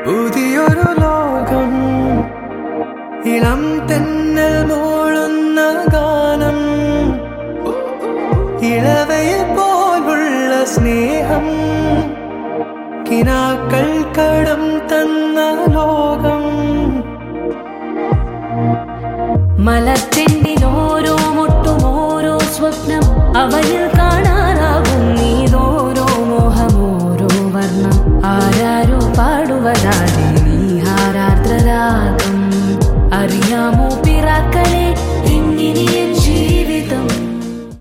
പുതിയൊരു ലോകം ഇളം തെന്നൽ മൂളുന്ന ഗാനം ഇളവയെ പോലുള്ള സ്നേഹം കിനാക്കൾ കടം തന്ന ലോകം മലച്ചെണ്ടിൽ ഓരോ മുട്ടും ഓരോ സ്വപ്നം അവയിൽ കാണാനാകും നീതോരോ മോഹം ഓരോ വർണ്ണം ആരാരോ പാടുവതാതെ നീ ഹാരാർദ്രരാഗം അറിയാമോ പിറാക്കൾ